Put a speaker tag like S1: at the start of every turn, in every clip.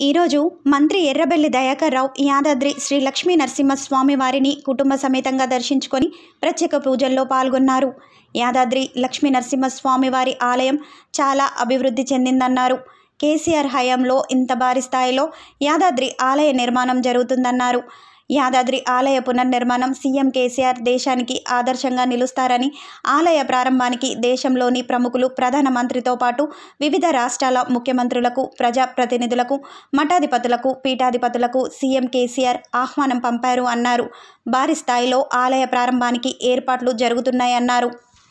S1: ఈరోజు మంత్రి ఎర్రబెల్లి దయాకర్ రావు యాదాద్రి శ్రీ లక్ష్మీ నరసింహస్వామి వారిని కుటుంబ సమేతంగా దర్శించుకొని ప్రత్యేక పూజల్లో పాల్గొన్నారు యాదాద్రి లక్ష్మీ నరసింహస్వామి వారి ఆలయం చాలా అభివృద్ధి చెందిందన్నారు కేసీఆర్ హయాంలో ఇంత భారీ స్థాయిలో యాదాద్రి ఆలయ నిర్మాణం జరుగుతుందన్నారు యాదాద్రి ఆలయ పునర్నిర్మాణం సీఎం కేసీఆర్ దేశానికి ఆదర్శంగా నిలుస్తారని ఆలయ ప్రారంభానికి దేశంలోని ప్రముఖులు ప్రధానమంత్రితో పాటు వివిధ రాష్ట్రాల ముఖ్యమంత్రులకు ప్రజాప్రతినిధులకు మఠాధిపతులకు పీఠాధిపతులకు సీఎం కేసీఆర్ ఆహ్వానం పంపారు అన్నారు భారీ స్థాయిలో ఆలయ ప్రారంభానికి ఏర్పాట్లు జరుగుతున్నాయన్నారు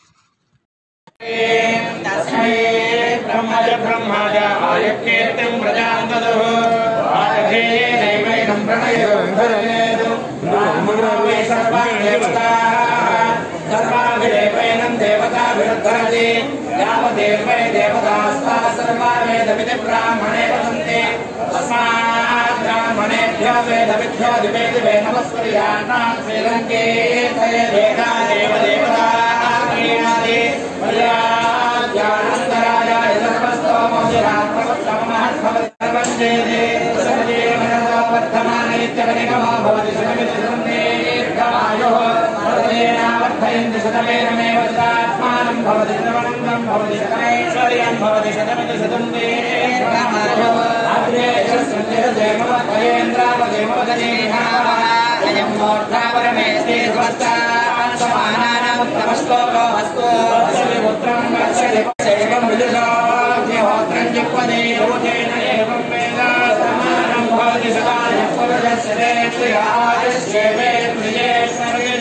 S2: బ్రహ్మజ బ్రహ్మజ ఆయుక్తేత్యం ప్రజాంతదు ఆయుధేయే దైవైనం ప్రణయేదు బ్రాహ్మణోవే సర్వాదేవతా సర్వాభిదేవైనం దేవతాభిరుద్ధరతి యావదేవై దేవతాస్తా సర్వా వేదవిధి బ్రాహ్మణే వదంతి తస్మాత్ బ్రాహ్మణేభ్యో వేదవిభ్యో దివే దివే నమస్కరియాన్నాం శ్రీలంకే దేవతా దేవదేవతా ప్రీణాది మర్యాద్యానందరాజాయ సర్వస్తోమోదిరాత్మవత్తమహద్భవతి సర్వంజేదే సర్వజీవనవర్ధమానైత్యవనిగమో భవతి శతమితి శతమేర్ఘమాయుః వర్ధేనావర్ధయంతి శతమేనమేవ శతాత్మానం భవతి శతమనందం భవతి శతమైశ్వర్యం భవతి శతమితి శతం దీర్ఘమాయుః అగ్రే అయం మూర్ధాపరమేస్తే స్వస్థాన్ సమానానాముత్తమశ్లోకో హస్తో పుత్రం వర్షం విదుషోగ్నిహోత్రం జిహ్వదే యోజేన ఏవం వేద సమానం భవతి సదాయ పురుషస్య శ్రేయాయశ్చేవే ప్రియేశ్వరే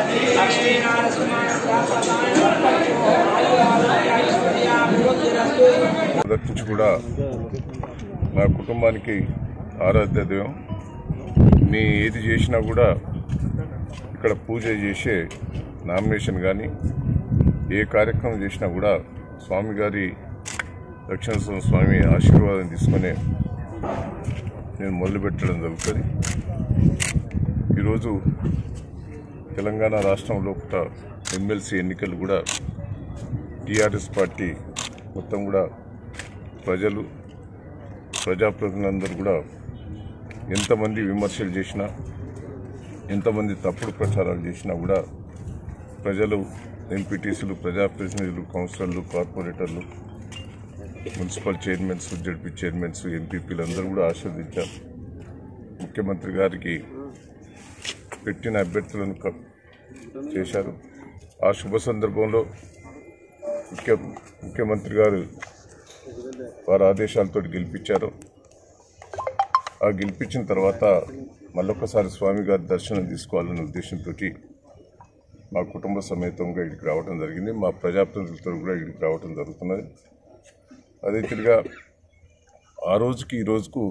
S3: మొదటి నుంచి కూడా నా కుటుంబానికి ఆరాధ్య దైవం నీ ఏది చేసినా కూడా ఇక్కడ పూజ చేసే నామినేషన్ కానీ ఏ కార్యక్రమం చేసినా కూడా స్వామి గారి దక్షిణ స్వామి ఆశీర్వాదం తీసుకునే నేను మొదలుపెట్టడం జరుగుతుంది ఈరోజు తెలంగాణ రాష్ట్రం లోపల ఎమ్మెల్సీ ఎన్నికలు కూడా టీఆర్ఎస్ పార్టీ మొత్తం కూడా ప్రజలు ప్రజాప్రతినిధులందరూ కూడా ఎంతమంది విమర్శలు చేసినా ఎంతమంది తప్పుడు ప్రచారాలు చేసినా కూడా ప్రజలు ఎంపీటీసీలు ప్రజాప్రతినిధులు కౌన్సిలర్లు కార్పొరేటర్లు మున్సిపల్ చైర్మన్స్ జడ్పీ చైర్మన్స్ ఎంపీపీలు అందరూ కూడా ఆశీర్వదించారు ముఖ్యమంత్రి గారికి పెట్టిన అభ్యర్థులను క- చేశారు ఆ శుభ సందర్భంలో ముఖ్య ముఖ్యమంత్రి గారు వారి ఆదేశాలతో గెలిపించారు ఆ గెలిపించిన తర్వాత మళ్ళొకసారి స్వామి గారి దర్శనం తీసుకోవాలనే ఉద్దేశంతో మా కుటుంబ సమేతంగా ఇక్కడికి రావడం జరిగింది మా ప్రజాప్రతినిధులతో కూడా ఇక్కడికి రావడం జరుగుతున్నది అదే తిరిగా ఆ రోజుకి ఈ రోజుకు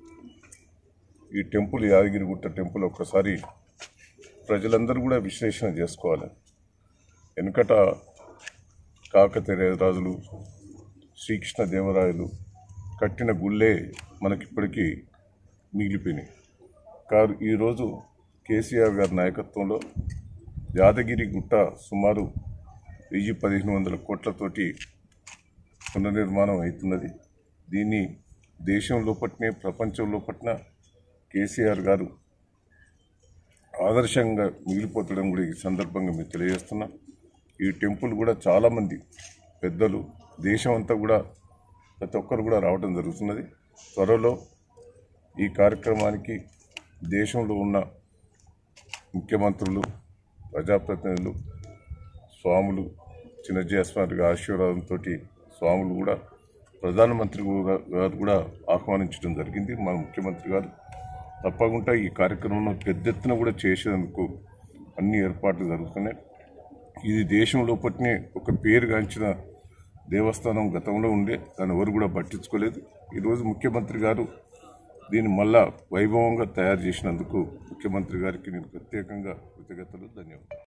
S3: ఈ టెంపుల్ యాదగిరిగుట్ట టెంపుల్ ఒక్కసారి ప్రజలందరూ కూడా విశ్లేషణ చేసుకోవాలి వెనుకట కాకతీయ రాజులు శ్రీకృష్ణ దేవరాయలు కట్టిన గుళ్ళే మనకిప్పటికీ మిగిలిపోయినాయి కారు ఈరోజు కేసీఆర్ గారి నాయకత్వంలో యాదగిరి గుట్ట సుమారు వెయ్యి పదిహేను వందల కోట్లతోటి పునర్నిర్మాణం అవుతున్నది దీన్ని దేశం లోపట్నే ప్రపంచం లోపట్న కేసీఆర్ గారు ఆదర్శంగా మిగిలిపోతడం కూడా ఈ సందర్భంగా మీకు తెలియజేస్తున్నా ఈ టెంపుల్ కూడా చాలామంది పెద్దలు దేశం అంతా కూడా ప్రతి ఒక్కరు కూడా రావడం జరుగుతున్నది త్వరలో ఈ కార్యక్రమానికి దేశంలో ఉన్న ముఖ్యమంత్రులు ప్రజాప్రతినిధులు స్వాములు చిన్నజయస్వామి గారి ఆశీర్వాదంతో స్వాములు కూడా ప్రధానమంత్రి కూడా- గారు కూడా ఆహ్వానించడం జరిగింది మన ముఖ్యమంత్రి గారు తప్పకుండా ఈ కార్యక్రమంలో పెద్ద ఎత్తున కూడా చేసేందుకు అన్ని ఏర్పాట్లు జరుగుతున్నాయి ఇది దేశం లోపట్నే ఒక పేరుగాంచిన దేవస్థానం గతంలో ఉండే దాన్ని ఎవరు కూడా పట్టించుకోలేదు ఈరోజు ముఖ్యమంత్రి గారు దీన్ని మళ్ళా వైభవంగా తయారు చేసినందుకు ముఖ్యమంత్రి గారికి నేను ప్రత్యేకంగా కృతజ్ఞతలు ధన్యవాదాలు